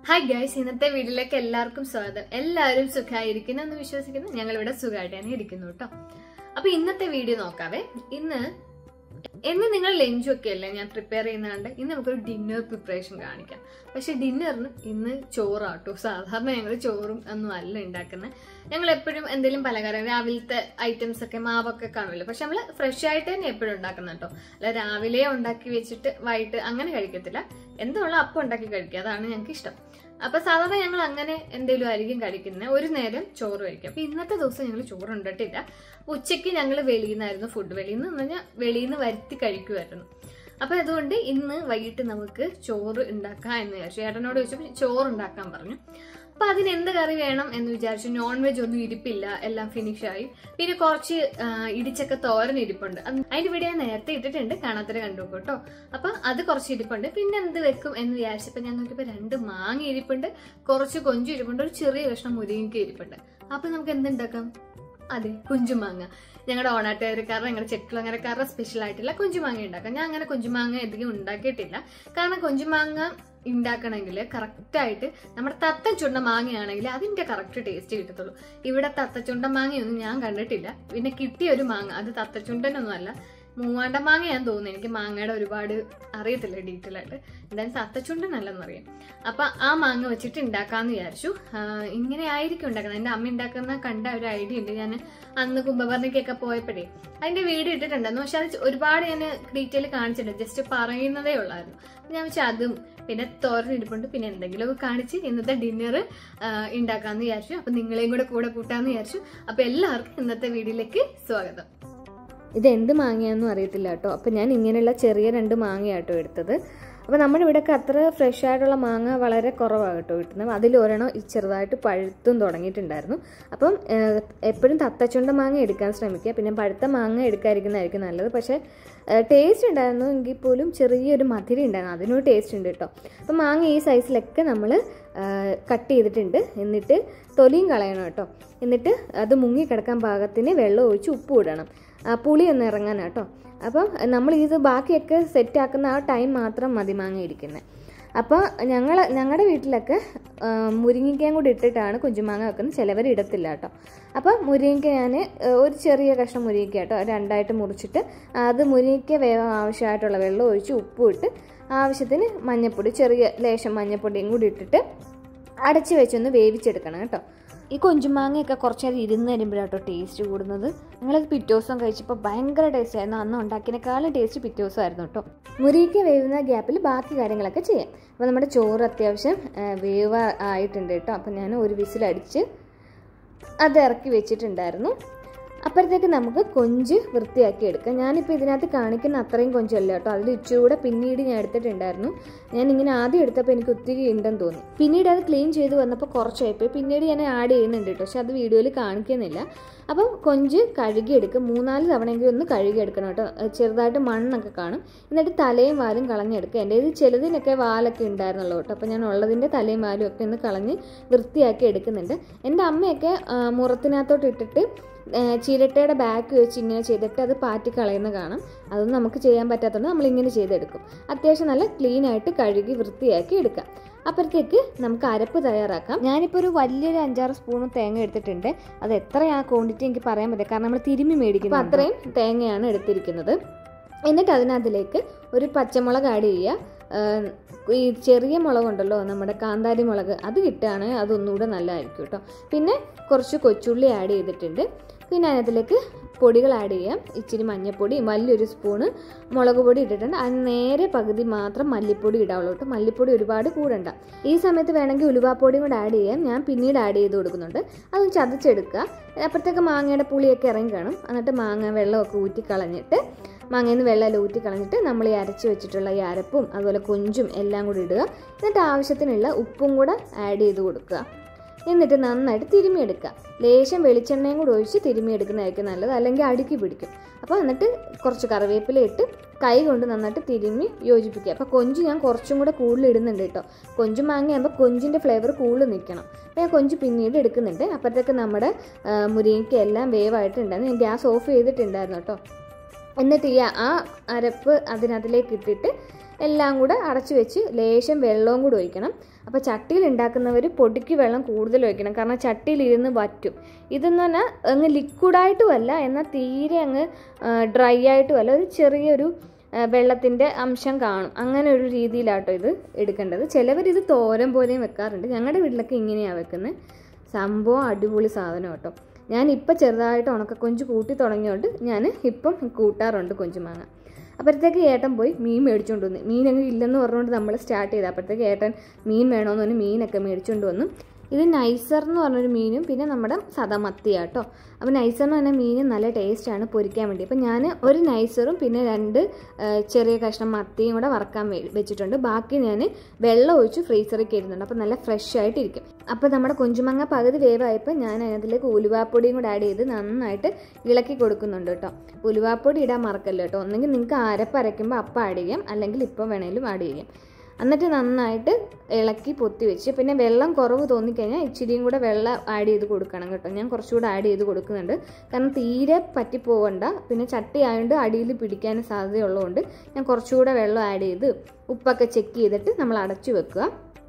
hi guys ഇന്നത്തെ വീഡിയോയിലേക്ക് എല്ലാവർക്കും സ്വാഗതം എല്ലാവരും സുഖമായിരിക്കുന്നു എന്ന് വിശ്വസിക്കുന്നു ഞങ്ങൾ ഇവിടെ സുഖമായിട്ട് തന്നെ ഇരിക്കുന്നു കേട്ടോ അപ്പൊ ഇന്നത്തെ വീഡിയോ നോക്കാവേ ഇന്ന് എന്ന് നിങ്ങൾ ലഞ്ച് ഒക്കെ അല്ലേ ഞാൻ പ്രിപ്പയർ ചെയ്യുന്നതുകൊണ്ട് ഇന്ന് നമുക്കൊരു ഡിന്നർ പ്രിപ്പറേഷൻ കാണിക്കാം പക്ഷെ ഡിന്നറിന് ഇന്ന് ചോറാട്ടോ സാധാരണ ഞങ്ങൾ ചോറും ഒന്നും അല്ല ഉണ്ടാക്കുന്നത് ഞങ്ങൾ എപ്പോഴും എന്തെങ്കിലും പലഹാരം രാവിലത്തെ ഐറ്റംസ് ഒക്കെ മാവൊക്കെ കാണുമല്ലോ പക്ഷെ നമ്മൾ ഫ്രഷ് ആയിട്ട് തന്നെ എപ്പോഴും ഉണ്ടാക്കുന്ന കേട്ടോ അല്ല രാവിലെ ഉണ്ടാക്കി വെച്ചിട്ട് വൈകിട്ട് അങ്ങനെ കഴിക്കത്തില്ല എന്തുള്ള അപ്പം ഉണ്ടാക്കി കഴിക്കുക അതാണ് ഞങ്ങൾക്ക് ഇഷ്ടം അപ്പൊ സാധാരണ ഞങ്ങൾ അങ്ങനെ എന്തെങ്കിലും ആയിരിക്കും കഴിക്കുന്നത് ഒരു നേരം ചോറ് കഴിക്കും അപ്പൊ ഇന്നത്തെ ദിവസം ഞങ്ങൾ ചോറ് ഉണ്ടിട്ടില്ല ഉച്ചയ്ക്ക് ഞങ്ങൾ വെളിയിൽ നിന്നായിരുന്നു ഫുഡ് വെളിയിൽ നിന്ന് പറഞ്ഞാൽ വെളിയിൽ നിന്ന് വരുത്തി കഴിക്കുമായിരുന്നു അപ്പൊ അതുകൊണ്ട് ഇന്ന് വൈകിട്ട് നമുക്ക് ചോറ് ഉണ്ടാക്കാം എന്ന് വിചാരിച്ചു ഏട്ടനോട് ചോദിച്ചപ്പോൾ ചോറ് ഉണ്ടാക്കാൻ പറഞ്ഞു അപ്പൊ അതിന് എന്ത് കറി വേണം എന്ന് വിചാരിച്ചു നോൺ വെജ് ഒന്നും ഇരിപ്പില്ല എല്ലാം ഫിനിഷ് ആയി പിന്നെ കുറച്ച് ആ, ഇടിച്ചക്ക തോരൻ ഇരിപ്പുണ്ട് അത് അതിന്റെ വീഡിയോ ഞാൻ നേരത്തെ ഇട്ടിട്ടുണ്ട് കാണാത്തവരെ കണ്ടു കേട്ടോ അപ്പൊ അത് കുറച്ച് ഇരിപ്പുണ്ട് പിന്നെ എന്ത് വെക്കും എന്ന് വിചാരിച്ചപ്പോ ഞാൻ നോക്കിയപ്പോ രണ്ട് മാങ്ങ ഇരിപ്പുണ്ട് കുറച്ച് കൊഞ്ചു ഇരിപ്പുണ്ട് ഒരു ചെറിയ കഷ്ണം മുരിങ്ങയ്ക്ക ഇരിപ്പുണ്ട് അപ്പൊ നമുക്ക് എന്തുണ്ടാക്കാം അതെ കുഞ്ചുമാങ്ങ ഞങ്ങളുടെ ഓണാട്ടുകാരക്കാരുടെ ഞങ്ങളുടെ ചെക്കുളങ്ങരക്കാരുടെ സ്പെഷ്യൽ ആയിട്ടുള്ള കുഞ്ചുമാങ്ങ ഉണ്ടാക്കാം ഞാൻ അങ്ങനെ കുഞ്ചുമാങ്ങ അധികം ഉണ്ടാക്കിയിട്ടില്ല കാരണം കുഞ്ചുമാങ്ങ ഉണ്ടാക്കണമെങ്കിൽ കറക്റ്റായിട്ട് നമ്മുടെ തത്തച്ചുണ്ട മാങ്ങയാണെങ്കിൽ അതിന്റെ കറക്റ്റ് ടേസ്റ്റ് കിട്ടത്തുള്ളൂ ഇവിടെ തത്തച്ചുണ്ട മാങ്ങയൊന്നും ഞാൻ കണ്ടിട്ടില്ല പിന്നെ കിട്ടിയ ഒരു മാങ്ങ അത് തത്തച്ചുണ്ടനൊന്നും അല്ല മൂവാണ്ട മാങ്ങ ഞാൻ തോന്നുന്നു എനിക്ക് മാങ്ങയുടെ ഒരുപാട് അറിയത്തില്ല ഡീറ്റെയിൽ ആയിട്ട് എന്തായാലും തത്തച്ചുണ്ടനല്ലെന്നറിയാം അപ്പൊ ആ മാങ്ങ വെച്ചിട്ട് ഉണ്ടാക്കാന്ന് വിചാരിച്ചു ആ, ഇങ്ങനെ ആയിരിക്കും ഉണ്ടാക്കുന്നത് എന്റെ അമ്മ ഉണ്ടാക്കുന്ന കണ്ട ഒരു ഐഡിയ ഉണ്ട് ഞാൻ അന്ന് കുംഭഭരണിക്കൊക്കെ പോയപ്പോഴേ അതിന്റെ വീഡിയോ ഇട്ടിട്ടുണ്ടായിരുന്നു പക്ഷെ അത് ഒരുപാട് ഞാൻ ഡീറ്റെയിൽ കാണിച്ചിട്ടുണ്ട് ജസ്റ്റ് പറയുന്നതേ ഉള്ളായിരുന്നു ഞാൻ വെച്ചാൽ അതും പിന്നെ തോരൻ ഇരിപ്പുണ്ട് പിന്നെ എന്തെങ്കിലുമൊക്കെ കാണിച്ച് ഇന്നത്തെ ഡിന്നർ ഉണ്ടാക്കാന്ന് വിചാരിച്ചു അപ്പൊ നിങ്ങളെയും കൂടെ കൂടെ കൂട്ടാന്ന് വിചാരിച്ചു അപ്പൊ എല്ലാവർക്കും ഇന്നത്തെ വീഡിയോയിലേക്ക് സ്വാഗതം ഇത് എന്ത് മാങ്ങയാണെന്നും അറിയത്തില്ല കേട്ടോ അപ്പം ഞാൻ ഇങ്ങനെയുള്ള ചെറിയ രണ്ട് മാങ്ങയാട്ടോ എടുത്തത് അപ്പോൾ നമ്മുടെ ഇവിടെയൊക്കെ അത്ര ഫ്രഷ് ആയിട്ടുള്ള മാങ്ങ വളരെ കുറവാണ് കേട്ടോ കിട്ടുന്നത് അതിൽ ഒരെണ്ണം ഈ ചെറുതായിട്ട് പഴുത്തും തുടങ്ങിയിട്ടുണ്ടായിരുന്നു അപ്പം എപ്പോഴും തത്തച്ചുണ്ട മാങ്ങ എടുക്കാൻ ശ്രമിക്കുക പിന്നെ പഴുത്ത മാങ്ങ എടുക്കാതിരിക്കുന്നതായിരിക്കും നല്ലത് പക്ഷേ ടേസ്റ്റ് ഉണ്ടായിരുന്നു എങ്കിൽ പോലും ചെറിയൊരു മധുരം ഉണ്ടായിരുന്നു അതിനൊരു ടേസ്റ്റ് ഉണ്ട് കേട്ടോ അപ്പം മാങ്ങ ഈ സൈസിലൊക്കെ നമ്മൾ കട്ട് ചെയ്തിട്ടുണ്ട് എന്നിട്ട് തൊലിയും കളയണം കേട്ടോ എന്നിട്ട് അത് മുങ്ങിക്കിടക്കാൻ പാകത്തിന് വെള്ളം ഒഴിച്ച് ഉപ്പ് ഇടണം ആ പുളി ഒന്ന് ഇറങ്ങാനാട്ടോ അപ്പം നമ്മൾ ഇത് ബാക്കിയൊക്കെ സെറ്റ് ആക്കുന്ന ആ ടൈം മാത്രം മതി മാങ്ങ ഇരിക്കുന്നത് അപ്പോൾ ഞങ്ങൾ ഞങ്ങളുടെ വീട്ടിലൊക്കെ ആ, മുരിങ്ങയ്ക്കയും കൂടി ഇട്ടിട്ടാണ് കുഞ്ചുമാങ്ങ വെക്കുന്നത് ചിലവർ ഇടത്തില്ല കേട്ടോ അപ്പോൾ മുരിങ്ങയ്ക്ക ഞാൻ ഒരു ചെറിയ കഷ്ണം മുരിങ്ങയ്ക്ക കേട്ടോ രണ്ടായിട്ട് മുറിച്ചിട്ട് അത് മുരിങ്ങയ്ക്ക വേവാൻ ആവശ്യമായിട്ടുള്ള വെള്ളം ഒഴിച്ച് ഉപ്പും ഇട്ട് ആവശ്യത്തിന് മഞ്ഞൾപ്പൊടി ചെറിയ ലേശം മഞ്ഞൾപ്പൊടിയും കൂടി ഇട്ടിട്ട് അടച്ച് വെച്ചൊന്ന് വേവിച്ചെടുക്കണം കേട്ടോ ഈ കൊഞ്ചുമാങ്ങയൊക്കെ കുറച്ച് നേരം ഇരുന്ന് വരുമ്പോഴാട്ടോ ടേസ്റ്റ് കൂടുന്നത് ഞങ്ങളത് പിറ്റേ ദിവസം കഴിച്ചപ്പോൾ ഭയങ്കര ടേസ്റ്റ് ആയിരുന്നു അന്ന് ഉണ്ടാക്കിയതിനേക്കാളും ടേസ്റ്റ് പിറ്റേ ദിവസം ആയിരുന്നു കേട്ടോ മുരിക്ക വേവുന്ന ഗ്യാപ്പിൽ ബാക്കി കാര്യങ്ങളൊക്കെ ചെയ്യാം അപ്പോൾ നമ്മുടെ ചോറ് അത്യാവശ്യം ആ, വേവ് ആയിട്ടുണ്ട് കേട്ടോ അപ്പോൾ ഞാൻ ഒരു വിസിലടിച്ച് അത് ഇറക്കി വെച്ചിട്ടുണ്ടായിരുന്നു അപ്പോഴത്തേക്ക് നമുക്ക് കൊഞ്ച് വൃത്തിയാക്കി എടുക്കാം ഞാനിപ്പോൾ ഇതിനകത്ത് കാണിക്കുന്ന അത്രയും കൊഞ്ചല്ല കേട്ടോ അതിൽ ഇച്ചിരൂടെ പിന്നീട് ഞാൻ എടുത്തിട്ടുണ്ടായിരുന്നു ഞാൻ ഇങ്ങനെ ആദ്യം എടുത്തപ്പോൾ എനിക്ക് ഒത്തിരി ഉണ്ടെന്ന് തോന്നി പിന്നീട് അത് ക്ലീൻ ചെയ്ത് വന്നപ്പോൾ കുറച്ചായിപ്പോയി പിന്നീട് ഞാൻ ആഡ് ചെയ്യുന്നുണ്ട് കേട്ടോ പക്ഷെ അത് വീഡിയോയിൽ കാണിക്കുന്നില്ല അപ്പം കൊഞ്ച് കഴുകിയെടുക്കും മൂന്നാല് തവണയെങ്കിലും ഒന്ന് കഴുകിയെടുക്കണം കേട്ടോ അത് ചെറുതായിട്ട് മണ്ണൊക്കെ കാണും എന്നിട്ട് തലയും വാലും കളഞ്ഞെടുക്കുക എൻ്റെ ഇത് ചിലതിനൊക്കെ വാലൊക്കെ ഉണ്ടായിരുന്നല്ലോ കേട്ടോ അപ്പോൾ ഞാൻ ഉള്ളതിൻ്റെ തലയും വാലും ഒക്കെ ഒന്ന് കളഞ്ഞ് വൃത്തിയാക്കി എടുക്കുന്നുണ്ട് എൻ്റെ അമ്മയൊക്കെ ആ, മുറത്തിനകത്തോട്ട് ഇട്ടിട്ട് ആ, ചിരട്ടയുടെ ബാക്ക് വെച്ച് ഇങ്ങനെ ചെയ്തിട്ട് അത് പാറ്റി കളയുന്ന കാണാം അതൊന്നും നമുക്ക് ചെയ്യാൻ പറ്റാത്തതുകൊണ്ട് നമ്മളിങ്ങനെ ചെയ്തെടുക്കും അത്യാവശ്യം നല്ല ക്ലീൻ ആയിട്ട് കഴുകി വൃത്തിയാക്കി എടുക്കാം അപ്പോഴത്തേക്ക് നമുക്ക് അരപ്പ് തയ്യാറാക്കാം ഞാനിപ്പോൾ ഒരു വലിയൊരു അഞ്ചാറ് സ്പൂൺ തേങ്ങ എടുത്തിട്ടുണ്ട് അത് എത്രയാ ക്വാണ്ടിറ്റി എനിക്ക് പറയാൻ പറ്റില്ല കാരണം നമ്മൾ തിരുമ്മി മേടിക്കുന്നത് അപ്പോൾ അത്രയും തേങ്ങയാണ് എടുത്തിരിക്കുന്നത് എന്നിട്ട് അതിനകത്തിലേക്ക് ഒരു പച്ചമുളക് ആഡ് ചെയ്യുക ആഹ് ഈ ചെറിയ മുളകുണ്ടല്ലോ നമ്മുടെ കാന്താരി മുളക് അത് കിട്ടുകയാണെങ്കിൽ അതൊന്നുകൂടെ നല്ലതായിരിക്കും കേട്ടോ പിന്നെ കുറച്ച് കൊച്ചുള്ളി ആഡ് ചെയ്തിട്ടുണ്ട് പിന്നെ അതിനകത്തിലേക്ക് പൊടികൾ ആഡ് ചെയ്യാം ഇച്ചിരി മഞ്ഞൾപ്പൊടി വലിയൊരു സ്പൂണ് മുളക് പൊടി ഇട്ടിട്ടുണ്ട് അതിന് നേരെ പകുതി മാത്രം മല്ലിപ്പൊടി ഇടാവുള്ളൂ കേട്ടോ മല്ലിപ്പൊടി ഒരുപാട് കൂടണ്ട ഈ സമയത്ത് വേണമെങ്കിൽ ഉലുവാപ്പൊടിയും കൂടെ ആഡ് ചെയ്യാം ഞാൻ പിന്നീട് ആഡ് ചെയ്ത് കൊടുക്കുന്നുണ്ട് അതൊന്ന് ചതച്ചെടുക്കുക അപ്പോഴത്തേക്ക് മാങ്ങയുടെ പുളിയൊക്കെ ഇറങ്ങി കാണും എന്നിട്ട് മാങ്ങ വെള്ളമൊക്കെ ഊറ്റി കളഞ്ഞിട്ട് മാങ്ങയിൽ നിന്ന് വെള്ളം ഊറ്റി കളഞ്ഞിട്ട് നമ്മൾ ഈ അരച്ച് വെച്ചിട്ടുള്ള ഈ അരപ്പും അതുപോലെ കൊഞ്ചും എല്ലാം കൂടി ഇടുക എന്നിട്ട് ആവശ്യത്തിനുള്ള ഉപ്പും കൂടെ ആഡ് ചെയ്ത് കൊടുക്കുക എന്നിട്ട് നന്നായിട്ട് തിരുമിയെടുക്കുക ലേശം വെളിച്ചെണ്ണയും കൂടി ഒഴിച്ച് തിരുമിയെടുക്കുന്നതായിരിക്കും നല്ലത് അല്ലെങ്കിൽ അടുക്കി പിടിക്കും അപ്പോൾ എന്നിട്ട് കുറച്ച് കറിവേപ്പില ഇട്ട് കൈ കൊണ്ട് നന്നായിട്ട് തിരുമ്മി യോജിപ്പിക്കുക അപ്പോൾ കൊഞ്ച് ഞാൻ കുറച്ചും കൂടെ കൂടുതൽ ഇടുന്നുണ്ട് കേട്ടോ കൊഞ്ച് മാങ്ങയാകുമ്പോൾ കൊഞ്ചിൻ്റെ ഫ്ലേവർ കൂടുതൽ നിൽക്കണം അപ്പോൾ ഞാൻ കൊഞ്ച് പിന്നീട് എടുക്കുന്നുണ്ട് അപ്പോഴത്തേക്ക് നമ്മുടെ ആ, മുരിങ്ങയ്ക്ക എല്ലാം വേവായിട്ടുണ്ടായിരുന്നു ഞാൻ ഗ്യാസ് ഓഫ് ചെയ്തിട്ടുണ്ടായിരുന്നു കേട്ടോ എന്നിട്ട് ഈ ആ അരപ്പ് അതിനകത്തിലേക്ക് ഇട്ടിട്ട് എല്ലാം കൂടെ അടച്ചു വെച്ച് ലേശം വെള്ളവും കൂടി ഒഴിക്കണം അപ്പോൾ ചട്ടിയിൽ ഉണ്ടാക്കുന്നവർ പൊടിക്ക് വെള്ളം കൂടുതൽ ഒഴിക്കണം കാരണം ചട്ടിയിലിരുന്ന് വറ്റും ഇതെന്ന് പറഞ്ഞാൽ അങ്ങ് ലിക്വിഡായിട്ടും അല്ല എന്നാൽ തീരെ അങ്ങ് ഡ്രൈ ആയിട്ടും അല്ല ഒരു ചെറിയൊരു വെള്ളത്തിൻ്റെ അംശം കാണും അങ്ങനെ ഒരു രീതിയിലാട്ടോ ഇത് എടുക്കേണ്ടത് ചിലവർ ഇത് തോരൻ പോലെയും വെക്കാറുണ്ട് ഞങ്ങളുടെ വീട്ടിലൊക്കെ ഇങ്ങനെയാണ് വെക്കുന്നത് സംഭവം അടിപൊളി സാധനം കേട്ടോ ഞാൻ ഇപ്പം ചെറുതായിട്ട് ഉണക്കക്കൊഞ്ച് കൂട്ടി തുടങ്ങിയോണ്ട് ഞാൻ ഇപ്പം കൂട്ടാറുണ്ട് കൊഞ്ചുമാങ്ങ അപ്പോഴത്തേക്ക് ഏട്ടൻ പോയി മീൻ മേടിച്ചുകൊണ്ട് വന്നു മീൻ അങ്ങ് ഇല്ലെന്ന് പറഞ്ഞുകൊണ്ട് നമ്മൾ സ്റ്റാർട്ട് ചെയ്ത് അപ്പോഴത്തേക്ക് ഏട്ടൻ മീൻ വേണമെന്ന് പറഞ്ഞ് മീനൊക്കെ മേടിച്ചുകൊണ്ട് വന്നു ഇത് നൈസർ എന്ന് പറഞ്ഞൊരു മീനും പിന്നെ നമ്മുടെ സദാ മത്തിയാട്ടോ അപ്പോൾ നൈസർ എന്ന് പറഞ്ഞ മീൻ നല്ല ടേസ്റ്റാണ് പൊരിക്കാൻ വേണ്ടി അപ്പോൾ ഞാൻ ഒരു നൈസറും പിന്നെ രണ്ട് ചെറിയ കഷ്ണം മത്തിയും കൂടെ വറക്കാൻ വെച്ചിട്ടുണ്ട് ബാക്കി ഞാൻ വെള്ളം ഒഴിച്ച് ഫ്രീസറിൽ കയറുന്നുണ്ട് അപ്പോൾ നല്ല ഫ്രഷ് ആയിട്ടിരിക്കും അപ്പോൾ നമ്മുടെ കൊഞ്ചുമങ്ങ പകുതി വേവായപ്പോൾ ഞാൻ അതിലേക്ക് ഉലുവാപ്പൊടിയും കൂടെ ആഡ് ചെയ്ത് നന്നായിട്ട് ഇളക്കി കൊടുക്കുന്നുണ്ട് കേട്ടോ ഉലുവാപ്പൊടി ഇടാൻ മറക്കല്ലോ കേട്ടോ ഒന്നെങ്കിൽ നിങ്ങൾക്ക് അരപ്പ് അരയ്ക്കുമ്പോൾ അപ്പം ആഡ് ചെയ്യാം അല്ലെങ്കിൽ ഇപ്പോൾ വേണമെങ്കിലും ആഡ് ചെയ്യാം എന്നിട്ട് നന്നായിട്ട് ഇളക്കി പൊത്തി വെച്ച് പിന്നെ വെള്ളം കുറവ് തോന്നിക്കഴിഞ്ഞാൽ ഇച്ചിരിയും കൂടെ വെള്ളം ആഡ് ചെയ്ത് കൊടുക്കണം കേട്ടോ ഞാൻ കുറച്ചുകൂടെ ആഡ് ചെയ്ത് കൊടുക്കുന്നുണ്ട് കാരണം തീരെ പറ്റിപ്പോവണ്ട പിന്നെ ചട്ടി ആയതുകൊണ്ട് അടിയിൽ പിടിക്കാൻ സാധ്യതയുള്ളതുകൊണ്ട് ഞാൻ കുറച്ചുകൂടെ വെള്ളം ആഡ് ചെയ്ത് ഉപ്പൊക്കെ ചെക്ക് ചെയ്തിട്ട് നമ്മൾ അടച്ചു വെക്കുക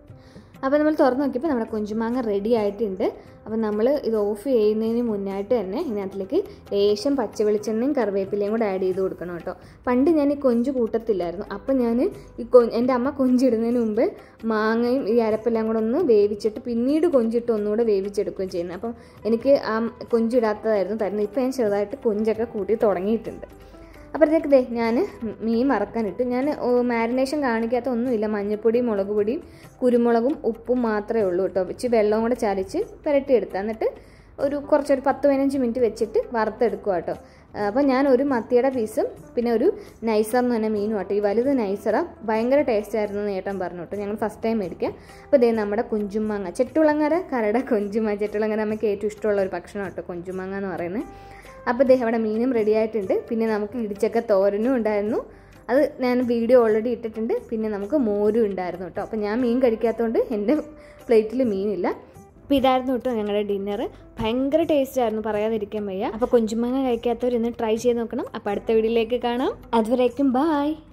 അപ്പോൾ നമ്മൾ തുറന്ന് നോക്കിയപ്പോൾ നമ്മുടെ കൊഞ്ചുമാങ്ങ റെഡി ആയിട്ടുണ്ട് അപ്പോൾ നമ്മൾ ഇത് ഓഫ് ചെയ്യുന്നതിന് മുന്നായിട്ട് തന്നെ ഇതിനകത്തിലേക്ക് ലേശം പച്ച വെളിച്ചെണ്ണയും കറിവേപ്പിലയും കൂടെ ആഡ് ചെയ്ത് കൊടുക്കണം കേട്ടോ പണ്ട് ഞാൻ ഈ കൊഞ്ച് കൂട്ടത്തില്ലായിരുന്നു അപ്പോൾ ഞാൻ ഈ കൊ എൻ്റെ അമ്മ കൊഞ്ചിടുന്നതിന് മുമ്പ് മാങ്ങയും ഈ അരപ്പെല്ലാം കൂടെ ഒന്ന് വേവിച്ചിട്ട് പിന്നീട് കൊഞ്ചിട്ട് ഒന്നുകൂടെ വേവിച്ചെടുക്കുകയും ചെയ്യുന്നത് അപ്പം എനിക്ക് ആ കൊഞ്ചിടാത്തതായിരുന്നു തരുന്നത് ഇപ്പോൾ ഞാൻ ചെറുതായിട്ട് കൊഞ്ചൊക്കെ കൂട്ടി തുടങ്ങിയിട്ടുണ്ട് അപ്പോഴത്തേക്ക് ദേ ഞാൻ മീൻ വറക്കാനിട്ട് ഞാൻ മാരിനേഷൻ കാണിക്കാത്ത ഒന്നുമില്ല മഞ്ഞൾപ്പൊടിയും മുളക് പൊടിയും കുരുമുളകും ഉപ്പും മാത്രമേ ഉള്ളൂ കേട്ടോ വെച്ച് വെള്ളവും കൂടെ ചാലിച്ച് പുരട്ടിയെടുത്താൽ എന്നിട്ട് ഒരു കുറച്ചൊരു പത്ത് പതിനഞ്ച് മിനിറ്റ് വെച്ചിട്ട് വറുത്തെടുക്കുക കേട്ടോ അപ്പോൾ ഞാൻ ഒരു മത്തിയുടെ പീസും പിന്നെ ഒരു നൈസർ എന്ന് പറഞ്ഞ മീനും കേട്ടോ ഈ വലുത് നൈസറ ഭയങ്കര ടേസ്റ്റ് ആയിരുന്നു എന്ന് ഏട്ടൻ പറഞ്ഞു കേട്ടോ ഞങ്ങൾ ഫസ്റ്റ് ടൈം മേടിക്കാം അപ്പോൾ ഇതേ നമ്മുടെ കുഞ്ചുമാങ്ങ ചെട്ടുളങ്ങര കരട കൊഞ്ചുമാങ്ങ ചെട്ടുളങ്ങര നമുക്ക് ഏറ്റവും ഇഷ്ടമുള്ള ഒരു ഭക്ഷണം കേട്ടോ കൊഞ്ചുമാങ്ങ എന്ന് പറയുന്നത് അപ്പോൾ ഇദ്ദേഹം അവിടെ മീനും റെഡി ആയിട്ടുണ്ട് പിന്നെ നമുക്ക് ഇടിച്ചക്ക തോരനും ഉണ്ടായിരുന്നു അത് ഞാൻ വീഡിയോ ഓൾറെഡി ഇട്ടിട്ടുണ്ട് പിന്നെ നമുക്ക് മോരും ഉണ്ടായിരുന്നു കേട്ടോ അപ്പോൾ ഞാൻ മീൻ കഴിക്കാത്തതുകൊണ്ട് എൻ്റെ പ്ലേറ്റിൽ മീനില്ല അപ്പോൾ ഇതായിരുന്നു കേട്ടോ ഞങ്ങളുടെ ഡിന്നർ ഭയങ്കര ടേസ്റ്റ് ആയിരുന്നു പറയാതിരിക്കാൻ വയ്യ അപ്പോൾ കൊഞ്ചുമാങ്ങ കഴിക്കാത്തവർ ഇന്ന് ട്രൈ ചെയ്ത് നോക്കണം അപ്പോൾ അടുത്ത വീഡിയോയിലേക്ക് കാണാം അതുവരേക്കും ബായ്